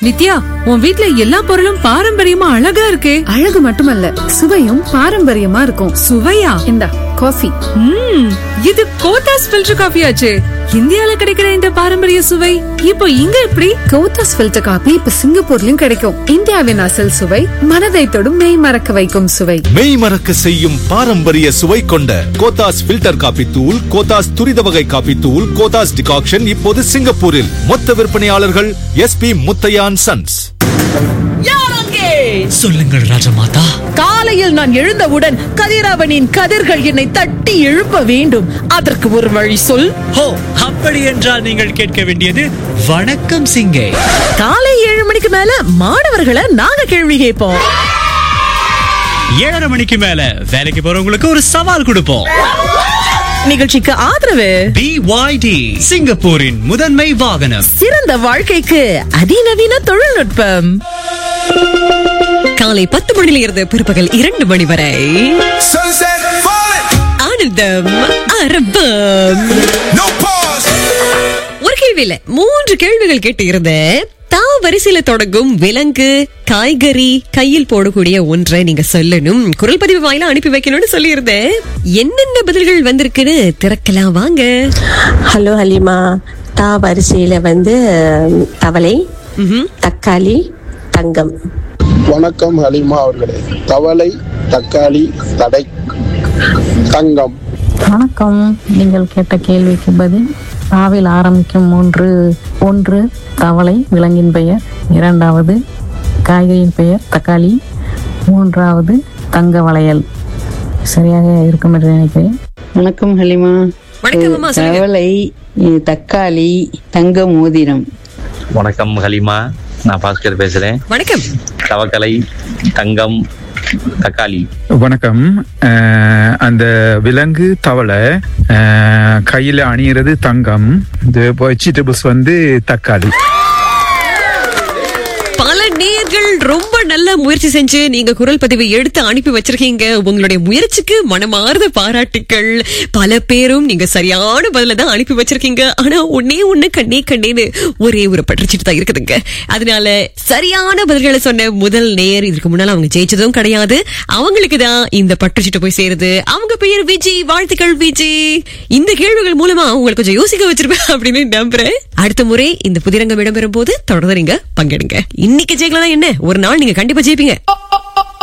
நித்யா உன் வீட்ல எல்லா பொருளும் பாரம்பரியமா அழகா இருக்கே அழகு மட்டுமல்ல சுவையும் பாரம்பரியமா இருக்கும் சுவையா இந்தா காஃபி ம் இது கோத்தாஸ் ஃபில்டர் காஃபி ஆச்சே இந்தியால கிடைக்கிற இந்த பாரம்பரிய சுவை இப்போ இங்க எப்படி கோத்தாஸ் ஃபில்டர் காபி இப்ப சிங்கப்பூர்லயும் கிடைக்கும் இந்தியாவின் அசல் சுவை மனதை தொடும் மெய் மறக்க வைக்கும் சுவை மெய் மறக்க செய்யும் பாரம்பரிய சுவை கொண்ட கோத்தாஸ் ஃபில்டர் காபி தூள் கோத்தாஸ் துரித வகை காபி தூள் கோத்தாஸ் டிகாக்ஷன் இப்போது சிங்கப்பூரில் மொத்த விற்பனையாளர்கள் எஸ்பி முத்தையான் சன்ஸ் சொல்லுங்கள் ராஜமாதா காலையில் நான் எழுந்தவுடன் கதிரவனின் கதிர்கள் என்னை தட்டி எழுப்ப வேண்டும் அதற்கு ஒரு வழி சொல் ஹோ அப்படி என்றால் நீங்கள் கேட்க வேண்டியது வணக்கம் சிங்கே காலை ஏழு மணிக்கு மேல மாணவர்களை நாங்க கேள்வி கேட்போம் ஏழரை மணிக்கு மேல வேலைக்கு போறவங்களுக்கு ஒரு சவால் கொடுப்போம் நிகழ்ச்சிக்கு ஆதரவு பிஒய்டி சிங்கப்பூரின் முதன்மை வாகனம் சிறந்த வாழ்க்கைக்கு அதிநவீன தொழில்நுட்பம் காலை பத்து மணியில இருந்து பிற்பகல் இரண்டு மணி வரை Sunset falling, ஆனந்தம் அரபம் no pause. ஒரு கேள்வியில மூன்று கேள்விகள் கேட்டு இருந்தேன் தா வரிசையில தொடங்கும் விலங்கு காய்கறி கையில் போடக்கூடிய ஒன்றை நீங்க சொல்லணும் குரல் பதிவு வாயிலா அனுப்பி வைக்கணும்னு சொல்லியிருந்தேன் என்னென்ன பதில்கள் வந்திருக்குன்னு திறக்கலாம் வாங்க ஹலோ ஹலிமா தா வரிசையில வந்து ம், தவளை தக்காளி தங்கம் வணக்கம் ஹலிமா அவர்களே தவளை தக்காளி தடை தங்கம் வணக்கம் நீங்கள் கேட்ட கேள்விக்கு பதில் தாவில் ஆரம்பிக்கும் மூன்று ஒன்று தவளை விலங்கின் பெயர் இரண்டாவது காய்கறியின் பெயர் தக்காளி மூன்றாவது தங்க வளையல் சரியாக இருக்கும் என்று நினைக்கிறேன் வணக்கம் ஹலிமா வணக்கம் அம்மா, சொல்லுங்க. தவளை அஹ், தக்காளி தங்க மோதிரம் வணக்கம் ஹலிமா நான் பாஸ்கர் பேசுறேன் வணக்கம் தவக்கலை தங்கம் தக்காளி வணக்கம் அஹ், அந்த விலங்கு தவளை அஹ், கையில அணியிறது தங்கம் இந்த வெஜிடபிள்ஸ் வந்து தக்காளி பல நேர்கள் ரொம்ப நல்ல முயற்சி செஞ்சு நீங்க குரல் பதிவை எடுத்து அனுப்பி வச்சிருக்கீங்க உங்களுடைய முயற்சிக்கு மனமார்ந்த பாராட்டுக்கள் பல பேரும் நீங்க சரியான பதில தான் அனுப்பி வச்சிருக்கீங்க ஆனா ஒன்னே ஒண்ணு கண்ணே கண்ணேன்னு ஒரே ஒரு பற்றுச்சிட்டு தான் இருக்குதுங்க அதனால சரியான பதில்களை சொன்ன முதல் நேர் இதுக்கு முன்னால அவங்க ஜெயிச்சதும் கிடையாது அவங்களுக்கு தான் இந்த பற்றுச்சிட்டு போய் சேருது அவங்க பெயர் விஜி வாழ்த்துக்கள் விஜி இந்த கேள்விகள் மூலமா உங்களுக்கு கொஞ்சம் யோசிக்க வச்சிருப்பேன் அப்படின்னு நம்புறேன் அடுத்த முறை இந்த புதிரங்கம் இடம்பெறும் போது தொடர்ந்து நீங்க பங்கெடுங்க இன்னைக்கு ஜெயிக்கலாம் என்ன ஒரு நாள் நீங்க கண்டிப்பா ஜெயிப்பீங்க